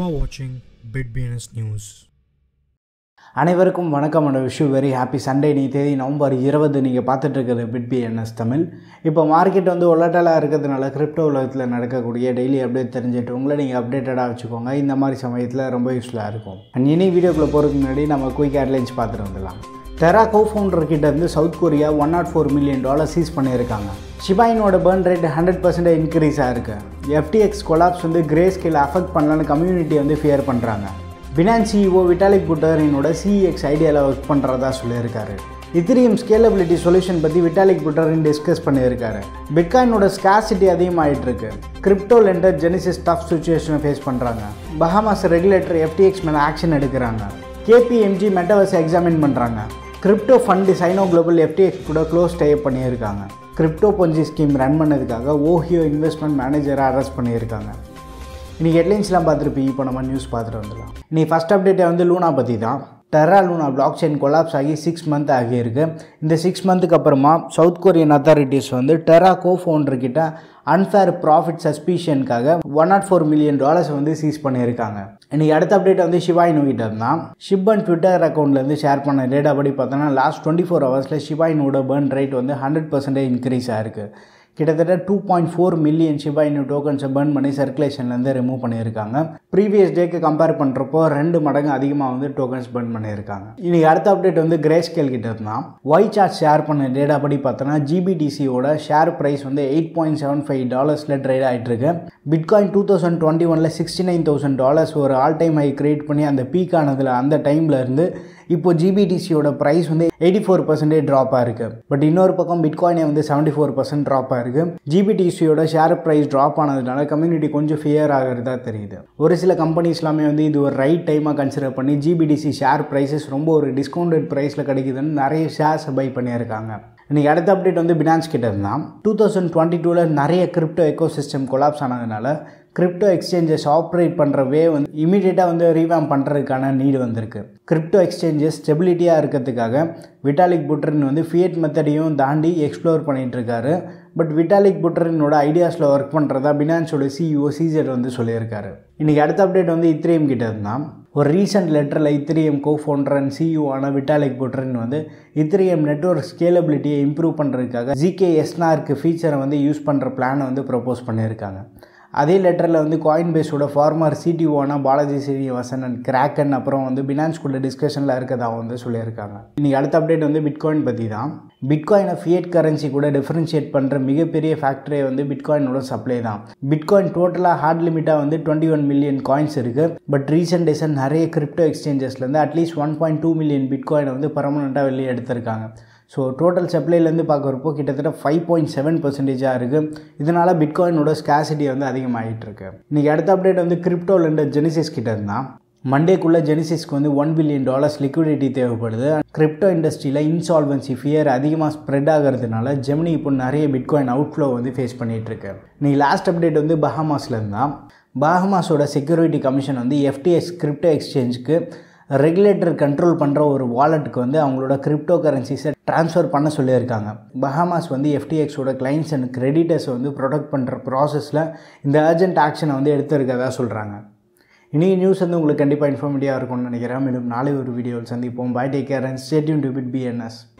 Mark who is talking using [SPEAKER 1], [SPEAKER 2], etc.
[SPEAKER 1] are watching BitBNS News.
[SPEAKER 2] அனைவருக்கும் வணக்கம் and wish very happy Sunday நீ தேதி நவம்பர் இருபது நீங்கள் பார்த்துட்டு இருக்கிறது பிட்பிஎன்எஸ் தமிழ் இப்போ மார்க்கெட் வந்து ஒலட்டலாக இருக்கிறதுனால கிரிப்டோ உலகத்தில் நடக்கக்கூடிய டெய்லி அப்டேட் தெரிஞ்சுட்டு உங்களை நீங்கள் அப்டேட்டடாக வச்சுக்கோங்க இந்த மாதிரி சமயத்தில் ரொம்ப யூஸ்ஃபுல்லாக இருக்கும் அண்ட் இனி வீடியோக்குள்ளே போகிறதுக்கு முன்னாடி நம்ம குயிக் ஏர்லைன்ஸ் பார்த்துட்டு வந்துடலாம் டெரா கோ ஃபவுண்டர் கிட்ட இருந்து South Korea one nought four million dollar seize பண்ணியிருக்காங்க ஷிபாயினோட burn rate hundred percent increase ஆயிருக்கு எஃப்டிஎக்ஸ் கொலாப்ஸ் வந்து கிரே ஸ்கேல் அஃபெக்ட் பண்ணலான்னு கம்யூனிட்டி வந்து ஃபியர் பண்ணுறாங்க பினான்ஸ் சிஇஓ விட்டாலிக் புட்டர் என்னோட சிஇஎக்ஸ் ஐடியாவில் ஒர்க் பண்ணுறதா சொல்லியிருக்காரு இத்திரியம் ஸ்கேலபிலிட்டி சொல்யூஷன் பற்றி விட்டாலிக் புட்டரின் டிஸ்கஸ் பண்ணியிருக்காரு பிட்காயினோட ஸ்காசிட்டி அதிகமாகிட்டு இருக்கு கிரிப்டோ லெண்டர் ஜெனிசிஸ் டஃப் சுச்சுவேஷனை ஃபேஸ் பண்ணுறாங்க பஹாமாஸ் ரெகுலேட்டர் எஃப்டிஎக்ஸ் மேலே ஆக்ஷன் எடுக்கிறாங்க கேபிஎம்ஜி மெட்டவர்ஸ் எக்ஸாமின் பண்ணுறாங்க crypto fund Sino global FTX கூட க்ளோஸ் டே பண்ணியிருக்காங்க கிரிப்டோ பொஞ்சி ஸ்கீம் ரன் பண்ணதுக்காக ஓஹியோ இன்வெஸ்ட்மெண்ட் மேனேஜரை அரெஸ்ட் பண்ணியிருக்காங்க இன்றைக்கி ஹெட்லைன்ஸ்லாம் பார்த்துருப்பீங்க இப்போ நம்ம நியூஸ் பார்த்துட்டு வந்துடலாம் இன்றைக்கி ஃபஸ்ட் அப்டேட்டை வந்து லூனா பற்றி தான் Terra Luna blockchain collapse ஆகி சிக்ஸ் மந்த் ஆகியிருக்கு இந்த சிக்ஸ் மந்த்துக்கு அப்புறமா சவுத் கொரியன் அத்தாரிட்டிஸ் வந்து டெரா கோ ஃபவுண்டர்கிட்ட அன்ஃபேர் ப்ராஃபிட் சஸ்பிஷனுக்காக one nought four million dollars வந்து சீஸ் பண்ணியிருக்காங்க இன்றைக்கி அடுத்த அப்டேட் வந்து ஷிவாயின் கிட்ட தான் ஷிப்பன் ட்விட்டர் அக்கௌண்ட்லேருந்து ஷேர் பண்ண டேட்டா படி பார்த்தோன்னா லாஸ்ட் டுவெண்ட்டி ஃபோர் ஹவர்ஸில் ஷிவாயினோட பேர்ன் ரேட் வந்து ஹண்ட்ரட் பர்சன்டேஜ் இன்க்ரீஸ் ஆயிருக்கு கிட்டத்தட்ட two point four million Shiba Inu டோக்கன்ஸை burn பண்ணி சர்க்குலேஷன்லேருந்து ரிமூவ் பண்ணியிருக்காங்க ப்ரீவியஸ் டேக்கு கம்பேர் பண்ணுறப்போ ரெண்டு மடங்கு அதிகமாக வந்து டோக்கன்ஸ் பர்ன் பண்ணியிருக்காங்க இன்றைக்கி அடுத்த அப்டேட் வந்து கிரே ஸ்கேல் கிட்ட இருந்தால் ஒய் சார்ட் ஷேர் பண்ண டேட்டா படி பார்த்தோன்னா ஜிபிடிசியோட ஷேர் ப்ரைஸ் வந்து எயிட் பாயிண்ட் செவன் ஃபைவ் டாலர்ஸில் ட்ரேட் ஆகிட்டு இருக்கு பிட்காயின் டூ தௌசண்ட் டுவெண்ட்டி ஒனில் சிக்ஸ்டி நைன் தௌசண்ட் டாலர்ஸ் ஒரு ஆல் டைம் ஹை கிரியேட் பண்ணி அந்த பீக் ஆனதில் அந்த டைமில் இருந்து இப்போ ஜிபிடிசியோட ப்ரைஸ் வந்து எயிட்டி ஃபோர் பர்சன்டேஜ் ட்ராப்பாக இருக்குது பட் இன்னொரு பக்கம் பிட்காயினே வந்து செவன்ட்டி ஃபோர் பர்சன்ட் ட்ராப்பாக இருக்குது ஜிபிடிசியோட ஷேர் ப்ரைஸ் ட்ராப் ஆனதுனால கம்யூனிட்டி கொஞ்சம் ஃபியர் ஆகிறதா தெரியுது ஒரு சில கம்பெனிஸ் எல்லாமே வந்து இது ஒரு ரைட் டைமாக கன்சிடர் பண்ணி ஜிபிடிசி ஷேர் ப்ரைஸஸ் ரொம்ப ஒரு டிஸ்கவுண்டட் ப்ரைஸில் கிடைக்குதுன்னு நிறைய ஷேர்ஸ் பை பண்ணியிருக்காங்க இன்றைக்கி அடுத்த அப்டேட் வந்து பினான்ஸ் கிட்ட இருந்தால் டூ தௌசண்ட் டுவெண்ட்டி டூவில் நிறைய கிரிப்டோ எக்கோ சிஸ்டம் கொலாப்ஸ் ஆனதுனால கிரிப்டோ எக்ஸ்சேஞ்சஸ் ஆப்ரேட் பண்ணுற வே வந்து இமீடியட்டாக வந்து ரீவேம் பண்ணுறதுக்கான நீடு வந்திருக்கு கிரிப்டோ எக்ஸ்சேஞ்சஸ் ஸ்டெபிலிட்டியாக இருக்கிறதுக்காக விட்டாலிக் புட்ரின் வந்து ஃபியட் மெத்தடையும் தாண்டி எக்ஸ்ப்ளோர் பண்ணிகிட்டு இருக்காரு பட் விட்டாலிக் புட்ரினோட ஐடியாஸில் ஒர்க் பண்ணுறதா பினான்ஸோட சிஇஓ சீசர் வந்து சொல்லியிருக்காரு இன்றைக்கி அடுத்த அப்டேட் வந்து இத்திரியம் கிட்ட இருந்தால் ஒரு ரீசெண்ட் லெட்டரில் Ethereum co founder and CEO ஆன விட்டாலிக் புட்ரின் வந்து இத்திரியம் நெட்ஒர்க் ஸ்கேலபிலிட்டியை இம்ப்ரூவ் பண்ணுறதுக்காக ஜிகே எஸ்னார்க்கு ஃபீச்சரை வந்து யூஸ் பண்ணுற பிளானை வந்து ப்ரப்போஸ் பண்ணியிருக்காங்க அதே லெட்டரில் வந்து காயின் பேஸோட ஃபார்மர் சிடிஓனா பாலாஜி சீனிவாசன் அண்ட் கிராக்கன் அப்புறம் வந்து பினான்ஸ்குள்ள டிஸ்கஷனில் இருக்கதா வந்து சொல்லியிருக்காங்க இன்றைக்கி அடுத்த அப்டேட் வந்து பிட்காயின் பற்றி தான் பிட்காயினை ஃபியட் கரன்சி கூட டிஃப்ரென்ஷியேட் பண்ணுற மிகப்பெரிய ஃபேக்டரே வந்து பிட்காயினோட சப்ளை தான் பிட்காயின் டோட்டலாக ஹார்ட் லிமிட்டாக வந்து டுவெண்ட்டி ஒன் மில்லியன் காயின்ஸ் இருக்குது பட் ரீசெண்ட் டேஸாக நிறைய கிரிப்டோ எக்ஸ்சேஞ்சஸ்லேருந்து at least one point two million பிட்காயினை வந்து பர்மனெண்ட்டாக வெளியே எடுத்திருக்காங்க ஸோ டோட்டல் சப்ளைலேருந்து பார்க்குறப்போ கிட்டத்தட்ட ஃபைவ் பாயிண்ட் செவன் பர்சன்டேஜாக இருக்குது இதனால் பிட்காயினோட ஸ்கேசிட்டி வந்து அதிகமாகிட்டு இருக்கு இன்றைக்கி அடுத்த அப்டேட் வந்து கிரிப்டோ லெண்டர் ஜெனிசிஸ் கிட்ட இருந்தால் மண்டேக்குள்ளே ஜெனிசிஸ்க்கு வந்து ஒன் பில்லியன் டாலர்ஸ் லிக்விடிட்டி தேவைப்படுது கிரிப்டோ இண்டஸ்ட்ரியில் இன்சால்வன்சி ஃபியர் அதிகமாக ஸ்ப்ரெட் ஆகிறதுனால ஜெமினி இப்போ நிறைய பிட்காயின் அவுட்ஃப்ளோ வந்து ஃபேஸ் பண்ணிகிட்ருக்கு இன்றைக்கி லாஸ்ட் அப்டேட் வந்து பஹாமாஸில் இருந்தால் பஹாமாஸோட செக்யூரிட்டி கமிஷன் வந்து எஃப்டிஎஸ் கிரிப்டோ எக்ஸ்சேஞ்சுக்கு ரெகுலேட்டர் கண்ட்ரோல் பண்ணுற ஒரு வாலெட்டுக்கு வந்து அவங்களோட கிரிப்டோ கரன்சிஸை ட்ரான்ஸ்ஃபர் பண்ண சொல்லியிருக்காங்க பஹாமாஸ் வந்து எஃப்டிஎக்ஸோட கிளைண்ட்ஸ் அண்ட் கிரெடிட்டர்ஸை வந்து ப்ரொடெக்ட் பண்ணுற ப்ராசஸில் இந்த அர்ஜென்ட் ஆக்ஷனை வந்து எடுத்திருக்கதா சொல்கிறாங்க இன்றைக்கி நியூஸ் வந்து உங்களுக்கு கண்டிப்பாக இன்ஃபார்மேட்டிவாக இருக்கும்னு நினைக்கிறேன் மேலும் நாளை ஒரு வீடியோவில் சந்திப்போம் bye take care and stay tuned to bit BNS